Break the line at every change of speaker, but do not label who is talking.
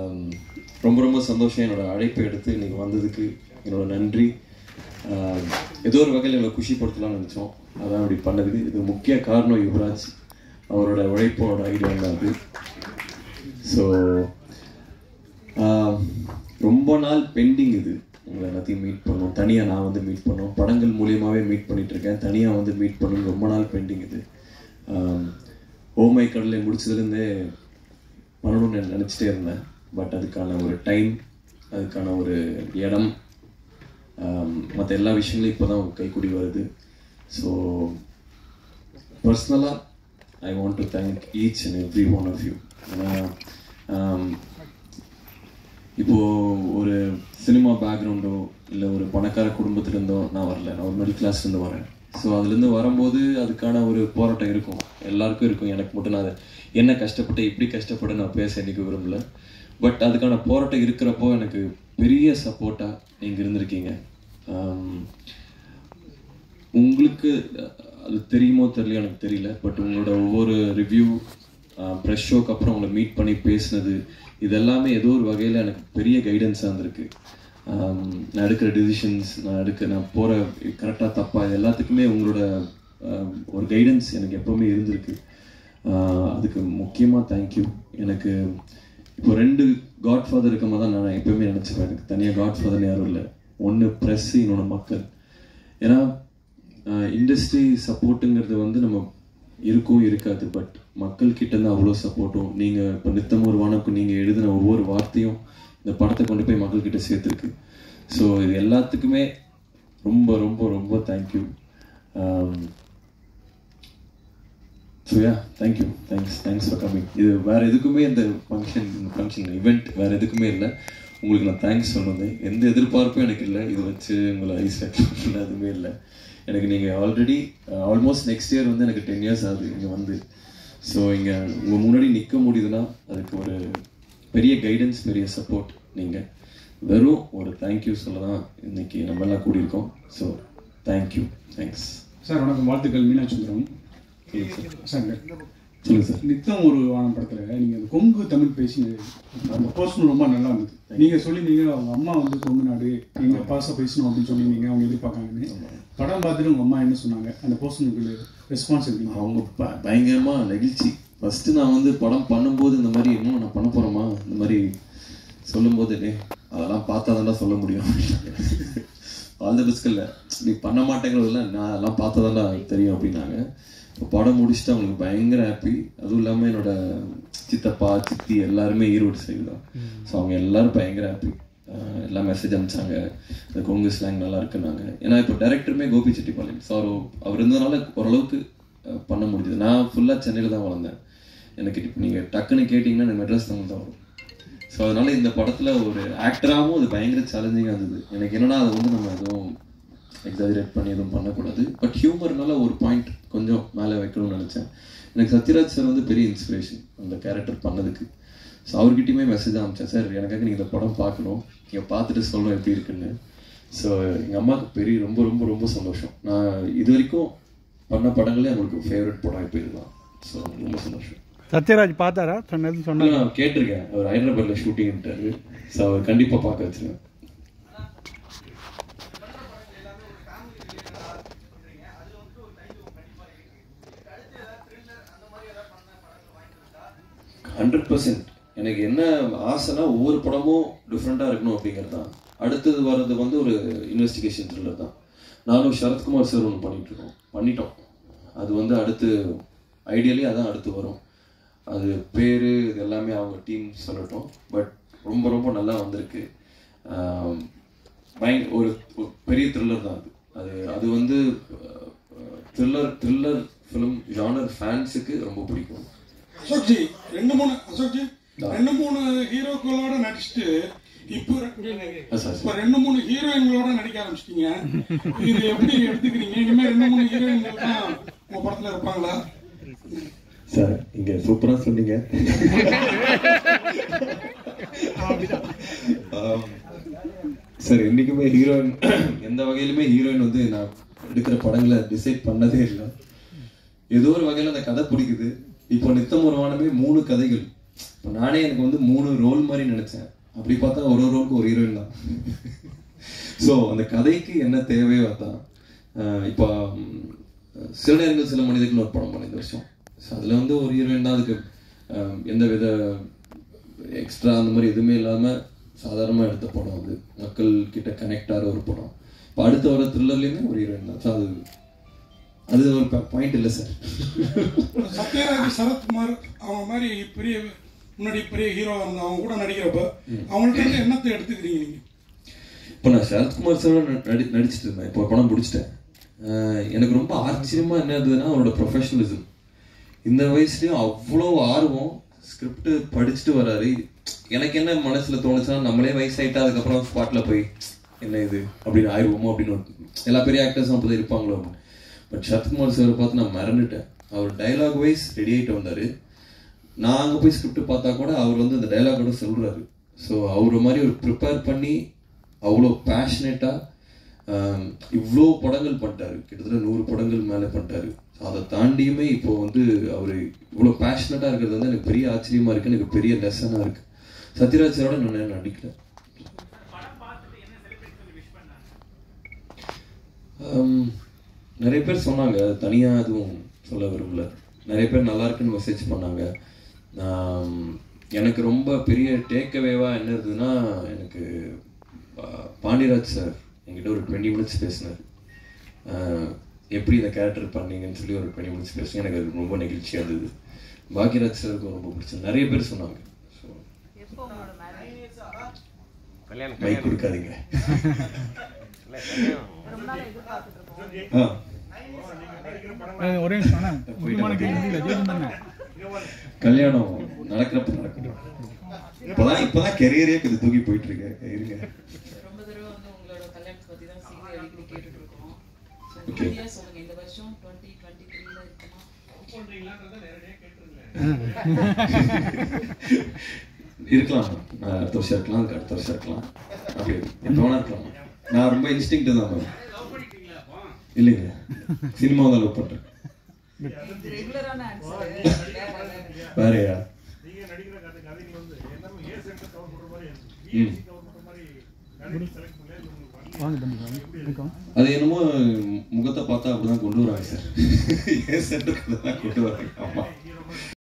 ஆம், ரொம்ப ரொம்ப சந்தோஷம் என்னோட அழைப்பை எடுத்து இன்னைக்கு வந்ததுக்கு என்னோட நன்றி ஆம், ஏதோ ஒரு வகையில் எங்களை குஷிப்படுத்தலாம்னு நினச்சோம் அதான் அப்படி பண்ணதுக்கு இது முக்கிய காரணம் யுவராஜ் அவரோட உழைப்போட ஐடியா தான் அது ஸோ ரொம்ப நாள் பெண்டிங் இது உங்களை எல்லாத்தையும் மீட் பண்ணோம் தனியாக நான் வந்து மீட் பண்ணோம் படங்கள் மூலியமாகவே மீட் பண்ணிட்டு இருக்கேன் தனியாக வந்து மீட் பண்ணணும் ரொம்ப நாள் பெண்டிங் இது ஓமை கடலை முடிச்சதுலேருந்தே பண்ணணும்னு நினச்சிட்டே இருந்தேன் பட் அதுக்கான ஒரு டைம் அதுக்கான ஒரு இடம் மற்ற எல்லா விஷயங்களும் இப்போ தான் கைக்கூடி வருது ஸோ பர்சனலாக I want to thank each and every one of you ஏன்னா ஆம், இப்போ ஒரு சினிமா பேக்ரவுண்டோ இல்லை ஒரு பணக்கார குடும்பத்திலேருந்தோ நான் வரல நான் ஒரு மிடில் கிளாஸ்லேருந்து வரேன் ஸோ அதுலேருந்து வரும்போது அதுக்கான ஒரு போராட்டம் இருக்கும் எல்லாருக்கும் இருக்கும் எனக்கு மட்டும் நான் அதை என்ன கஷ்டப்பட்டு இப்படி கஷ்டப்பட்டு நான் பேச இன்னைக்கு விரும்பல பட் அதுக்கான போராட்டம் இருக்கிறப்போ எனக்கு பெரிய சப்போர்ட்டாக நீங்கள் இருந்திருக்கீங்க ஆம், உங்களுக்கு அஹ், அது தெரியுமோ தெரியல எனக்கு தெரியல பட் உங்களோட ஒவ்வொரு ரிவ்யூ ப்ரெஷ் ஷோக்கு அப்புறம் உங்களை மீட் பண்ணி பேசினது இது எல்லாமே ஏதோ ஒரு வகையில் எனக்கு பெரிய கைடன்ஸாக இருந்திருக்கு ஆம், நான் எடுக்கிற டிசிஷன்ஸ் நான் எடுக்க நான் போகிற கரெக்டாக தப்பா இது எல்லாத்துக்குமே உங்களோட ஆம், ஒரு கைடன்ஸ் எனக்கு எப்போவுமே இருந்திருக்கு ஆஹ், அதுக்கு முக்கியமாக தேங்க்யூ எனக்கு இப்போ ரெண்டு காட் ஃபாதர் இருக்க மாதிரி தான் நான் எப்பவுமே நினச்சிப்பேன் எனக்கு தனியாக காட் ஃபாதர் யாரும் இல்லை ஒன்று ப்ரெஸ் இன்னொன்று மக்கள் ஏன்னா இண்டஸ்ட்ரி சப்போர்ட்டுங்கிறது வந்து நம்ம இருக்கும் இருக்காது பட் மக்கள் கிட்ட இருந்து அவ்வளோ சப்போர்ட்டும் நீங்கள் இப்போ நித்தம் ஒரு வானக்கும் நீங்கள் எழுதின ஒவ்வொரு வார்த்தையும் இந்த படத்தை கொண்டு போய் மக்கள் கிட்ட சேர்த்துருக்கு ஸோ இது எல்லாத்துக்குமே ரொம்ப ரொம்ப ரொம்ப thank you so yeah thank you thanks thanks for coming இது வேறு எதுக்குமே இந்த ஃபங்க்ஷன் ஃபங்க்ஷன் இவெண்ட் வேறு எதுக்குமே இல்லை உங்களுக்கு நான் தேங்க்ஸ் சொல்லணும் எந்த எதிர்பார்ப்பும் எனக்கு இல்லை இது வச்சு உங்களை ஐஸ் இல்லை எதுவுமே இல்லை எனக்கு நீங்கள் ஆல்ரெடி ஆல்மோஸ்ட் நெக்ஸ்ட் இயர் வந்து எனக்கு டென் இயர்ஸ் ஆகுது இங்கே வந்து ஸோ இங்கே உங்கள் முன்னாடி நிற்க முடியுதுன்னா அதுக்கு ஒரு பெரிய கைடன்ஸ் பெரிய சப்போர்ட் நீங்கள் வெறும் ஒரு தேங்க்யூ சொல்ல தான் இன்னைக்கு நம்ம எல்லாம் கூடியிருக்கோம் ஸோ தேங்க்யூ தேங்க்ஸ்
சார் வணக்கம் வாழ்த்துக்கள் மீனாட்சி சுந்தரம் சார்
சொல்லுங்கள் சார்
நித்தம் ஒரு வானம் படத்துல நீங்க அந்த கொங்கு தமிழ் பேசினது அந்த போர்ஷன் ரொம்ப நல்லா இருந்தது நீங்க சொல்லியிருந்தீங்க அவங்க அம்மா வந்து கொங்கு நாடு நீங்க பாச பேசணும் அப்படின்னு சொல்லியிருந்தீங்க அவங்க எதிர்பார்க்காங்கன்னு படம் பார்த்துட்டு உங்க அம்மா என்ன சொன்னாங்க அந்த போர்ஷனுக்கு ரெஸ்பான்ஸ் எப்படி
அவங்க ப- பயங்கரமா நெகிழ்ச்சி ஃபர்ஸ்ட் நான் வந்து படம் பண்ணும்போது இந்த மாதிரி இன்னும் நான் பண்ண போறோமா இந்த மாதிரி சொல்லும்போது டே அதெல்லாம் பார்த்தா தான் சொல்ல முடியும் ஆல் த பெஸ்ட் இல்லை நீ பண்ண மாட்டேங்கிறதுல நான் அதெல்லாம் பார்த்தா தெரியும் அப்படின்னாங்க இப்போ படம் முடிச்சுட்டு அவங்களுக்கு பயங்கர ஹாப்பி அதுவும் இல்லாமல் என்னோட சித்தப்பா சித்தி எல்லாருமே ஈரோடு சைடு தான் ஸோ அவங்க எல்லாரும் பயங்கர ஹாப்பி எல்லாம் மெசேஜ் அனுப்பிச்சாங்க இந்த கொங்கு ஸ்லாங் நல்லா இருக்குன்னாங்க ஏன்னா இப்போ டேரக்டருமே கோபி செட்டிப்பாளையம் ஸோ அவர் அவர் இருந்ததுனால ஓரளவுக்கு அஹ், பண்ண முடிஞ்சது நான் ஃபுல்லாக சென்னையில் தான் வளர்ந்தேன் எனக்கு இப்போ நீங்கள் டக்குன்னு கேட்டிங்கன்னா எனக்கு மெட்ராஸ் தமிழ் தான் வரும் ஸோ அதனால இந்த படத்தில் ஒரு ஆக்டராகவும் அது பயங்கர சேலஞ்சிங்காக இருந்தது எனக்கு என்னன்னா அதை வந்து நம்ம எதுவும் எக்ஸாஜரேட் பண்ணி எதுவும் பண்ணக்கூடாது பட் ஹியூமர்னால ஒரு பாயிண்ட் கொஞ்சம் மேலே வைக்கணும்னு நினச்சேன் எனக்கு சத்யராஜ் சார் வந்து பெரிய இன்ஸ்பிரேஷன் அந்த கேரக்டர் பண்ணதுக்கு ஸோ அவர்கிட்டயுமே மெசேஜ் அனுப்பிச்சேன் சார் எனக்காக நீங்கள் இந்த படம் பார்க்கணும் நீங்கள் பார்த்துட்டு சொல்லணும் எப்படி இருக்குன்னு ஸோ எங்கள் அம்மாவுக்கு பெரிய ரொம்ப ரொம்ப ரொம்ப சந்தோஷம் நான் இது வரைக்கும் பண்ண படங்களே அவங்களுக்கு ஃபேவரட் படம் இப்போ இதுதான் ஸோ ரொம்ப சந்தோஷம்
சத்யராஜ் பார்த்தாரா சொன்னது சொன்னாங்க
நான் கேட்டிருக்கேன் அவர் ஹைதராபாத்ல ஷூட்டிங்ட்டாரு ஸோ அவர் கண்டிப்பா பார்க்க வச்சிருக்கேன் ஹண்ட்ரட் பர்சன்ட் எனக்கு என்ன ஆசைனா ஒவ்வொரு படமும் டிஃப்ரெண்ட்டாக இருக்கணும் அப்படிங்கிறது தான் அடுத்தது வர்றது வந்து ஒரு இன்வெஸ்டிகேஷன் த்ரில்லர் தான் நானும் சரத்குமார் சார் ஒன்று பண்ணிட்டு இருக்கோம் பண்ணிட்டோம் அது வந்து அடுத்து ஐடியலி அதான் அடுத்து வரும் அது பேர் இது எல்லாமே அவங்க டீம் சொல்லட்டும் பட் ரொம்ப ரொம்ப நல்லா வந்திருக்கு ஆம், பயங்க ஒரு ஒரு பெரிய த்ரில்லர் தான் அது அது அது வந்து த்ரில்லர் த்ரில்லர் ஃபிலிம் ஜானர் ஃபேன்ஸுக்கு ரொம்ப பிடிக்கும்
அசோக்ஜி ரெண்டு மூணு அசோக்ஜி ரெண்டு மூணு ஹீரோக்களோட நடிச்சுட்டு இப்போ
ஆ, சார்
இப்போ ரெண்டு மூணு ஹீரோயின்களோட நடிக்க ஆரம்பிச்சிட்டீங்க இது எப்படி எடுத்துக்கிறீங்க இனிமே ரெண்டு மூணு ஹீரோயின்கள் தான் உங்க படத்துல இருப்பாங்களா
சார் இங்க சூப்பரா சொன்னீங்க ஆம். சார் என்னைக்குமே ஹீரோயின் எந்த வகையிலுமே ஹீரோயின் வந்து நான் எடுக்கிற படங்களை டிசைட் பண்ணதே இல்லை ஏதோ ஒரு வகையில அந்த கதை பிடிக்குது இப்போ நித்தம் ஒரு வானமே மூணு கதைகள் இப்போ நானே எனக்கு வந்து மூணு ரோல் மாதிரி நினைச்சேன் அப்படி பார்த்தா ஒரு ஒரு ரோலுக்கு ஒரு ஹீரோயின் தான் ஸோ அந்த கதைக்கு என்ன தேவையோ அதான் அஹ் இப்போ ம், சில நேரங்கள் சில மனிதர்கள் ஒரு படம் பண்ண இந்த வருஷம் ஸோ அதில் வந்து ஒரு ஹீரோயின் தான் அதுக்கு அஹ், எந்த வித எக்ஸ்ட்ரா அந்த மாதிரி எதுவுமே இல்லாமல் சாதாரணமாக எடுத்த படம் அது மக்கள் கிட்ட கனெக்ட் ஆகிற ஒரு படம் இப்போ அடுத்த வர த்ரில்லர்லேயுமே ஒரு ஹீரோயின் தான் ஸோ அது அது ஒரு பாயிண்ட் இல்லை சார்
சத்யராஜ் சரத்குமார் அவங்க மாதிரி பெரிய முன்னாடி பெரிய ஹீரோவா இருந்தா அவங்க கூட நடிக்கிறப்ப அவங்கள்ட்ட இருந்து என்னத்தை எடுத்துக்கிறீங்க நீங்க
இப்போ நான் சரத்குமார் சார் நடி நடிச்சிட்டு இருந்தேன் இப்போ படம் பிடிச்சிட்டேன் அஹ் எனக்கு ரொம்ப ஆச்சரியமா என்ன இருந்ததுன்னா அவரோட ப்ரொஃபஷனலிசம் இந்த வயசுலயும் அவ்வளோ ஆர்வம் ஸ்கிரிப்ட் படிச்சுட்டு வராரு எனக்கு என்ன மனசுல தோணுச்சுன்னா நம்மளே வயசாயிட்டா அதுக்கப்புறம் ஸ்பாட்ல போய் என்ன இது அப்படின்னு ஆயிடுவோமோ அப்படின்னு ஒரு- எல்லா பெரிய ஆக்டர்ஸும் அப்படி இருப்பாங்களோ பட் சரத்குமார் சார் பார்த்து நான் மறந்துட்டேன் அவர் டைலாக் வைஸ் ரெடி ஆகிட்டு வந்தாரு நான் அங்கே போய் ஸ்கிரிப்ட் பார்த்தா கூட அவர் வந்து அந்த டைலாகோட சொல்றாரு ஸோ அவர் மாதிரி ஒரு ப்ரிப்பேர் பண்ணி அவ்வளோ பேஷனேட்டாக இவ்வளோ படங்கள் பண்ணிட்டாரு கிட்டத்தட்ட நூறு படங்கள் மேலே பண்ணிட்டாரு அதை தாண்டியுமே இப்போ வந்து அவர் இவ்வளோ பேஷனட்டாக இருக்கிறது வந்து எனக்கு பெரிய ஆச்சரியமா இருக்கு எனக்கு பெரிய லெசனாக இருக்கு சத்யராஜ் சாரோட நான் நடிக்கல ஆம், நிறைய பேர் சொன்னாங்க தனியாக எதுவும் சொல்ல விரும்பல நிறைய பேர் நல்லா இருக்குன்னு மெசேஜ் பண்ணாங்க ஆம், எனக்கு ரொம்ப பெரிய டேக்அவேவாக என்ன இருந்ததுன்னா எனக்கு பா- பாண்டியராஜ் சார் என்கிட்ட ஒரு டுவெண்ட்டி மினிட்ஸ் பேசினார் ஆஹ், எப்படி இந்த கேரக்டர் பண்ணீங்கன்னு சொல்லி ஒரு டுவெண்ட்டி மினிட்ஸ் பேசுங்க எனக்கு அது ரொம்ப நெகிழ்ச்சியாக இருந்தது பாக்யராஜ் சாருக்கு ரொம்ப பிடிச்சது நிறைய பேர் சொன்னாங்க ஸோ மைக் கொடுக்காதீங்க ஆ
அஹ் ஒரே நிமிஷம் அண்ணா. முக்கியமான கேள்வி இல்லை ஜெயிச்சு தானே
கல்யாணம் நடக்கிறப்ப நடக்கும் இப்பதான் இப்பதான் கெரியரே இது தூக்கி போயிட்டு இருக்கு இருங்க
ரொம்ப தடவை வந்து உங்களோட கல்யாணத்தை பத்தி தான் செய்தி அடிக்கடி கேட்டுட்டு இருக்கோம் ஸோ உறுதியா சொல்லுங்க இந்த வருஷம் டுவெண்ட்டி டுவெண்ட்டி த்ரீல இருக்குமா
இருக்கலாம் நான் அடுத்த வருஷம் இருக்கலாம் அதுக்கு அடுத்த வருஷம் இருக்கலாம் அப்படி எப்போ வேணா இருக்கலாம் நான் ரொம்ப இன்ஸ்டிங் தான் மேம் இல்லைங்க சினிமா தான் லவ் பண்றேன்
இது ரெகுலரான ஆன்சர்
வேறயா
நீங்க நடிக்கிற கதை கதைகள் வந்து எல்லாமே ஏ சென்டர் கவர் பண்ற மாதிரி
ம்.
கவர் பண்ற மாதிரி கதை செலக்ட் பண்ணல இது உங்களுக்கு வரல.
வாங்க தம்பி வாங்க வணக்கம்
அது என்னமோ முகத்தை பார்த்தா அப்படிதான் கொண்டு வராங்க சார் ஏன் சென்டருக்கு தான் கொண்டு வராங்க ஆமா